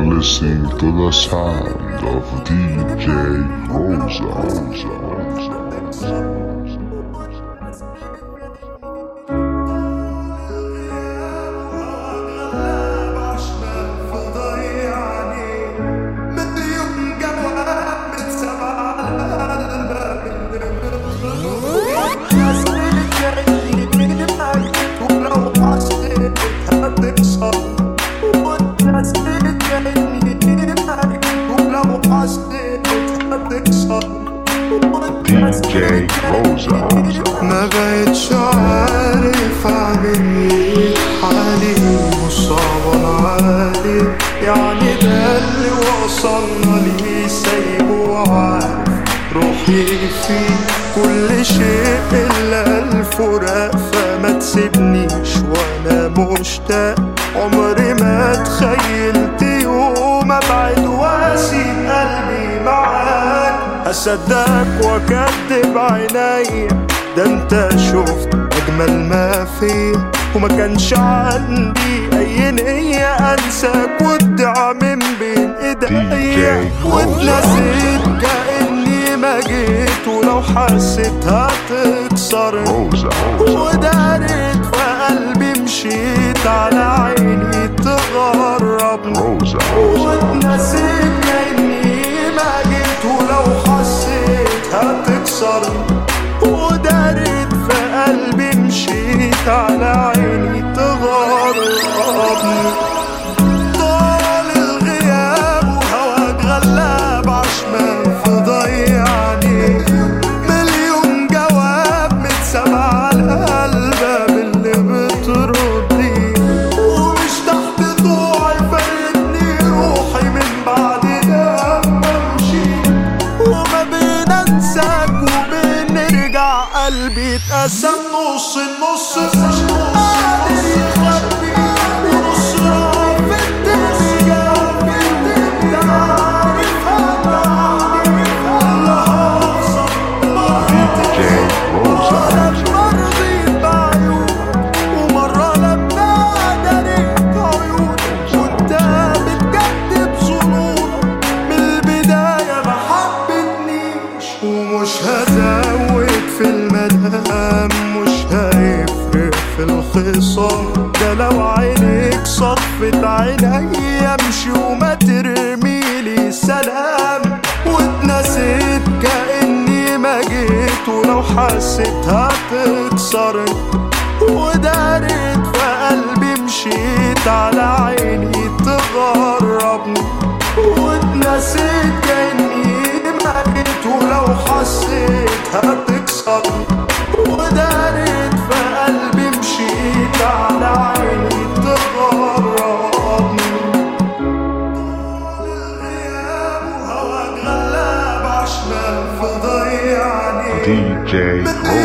listening to the sound of DJ Rosa. DJ Rosa. ما بقتش عارف اعمل ايه حالي مصاب عالي يعني ده اللي وصلنا ليه سايبه وعارف روحي فيه كل شيء الا الفراق فما تسيبنيش وانا مشتاق عمري ما تخيلت يوم ابعد واسيب قلبي معاك اصدقك واكدب عينيا ده انت شفت اجمل ما فيا وما كانش عندي اي نية انساك وادعى من بين ايديا DJ واتنسيت كاني ما جيت ولو حسيت هتكسرني Rosa. ودارت في قلبي مشيت على عيني تغربني Rosa. واتنسيت كأني ما جيت ولو حسيت هتكسرني ودارت في قلبي مشيت على عيني تغربني طال الغياب وهواك غلاب عشمان في ضيعني مليون جواب متسمع على الباب اللي بتردي ومش تحت ضوعي فارقني روحي من بعد لما امشي وما بين انساك وبين نرجع قلبي اتقسم نص النص مش قادر يخبي ونص راح في الدنيا انت عارفها عارفها اللي هوصل DJ Rosa. مرة رضيت بعيونك ومرة لما دريت عيونك وانت بتكذب ظنونك من البداية ما حبتنيش ومش هزود في المدام مش هيفرق في الخصام ده لو عينيك صفت عيني امشي وما ترميلي سلام واتنسيت كأني ما جيت ولو حسيت هتكسرني ودارت في قلبي مشيت على عيني تغربني واتنسيت كأني ما جيت ولو حسيت هتكسرني ودارت في قلبي مشيت على عيني تغربني الغياب وهواك غلاب عشمان في ضيعني DJ Rosa.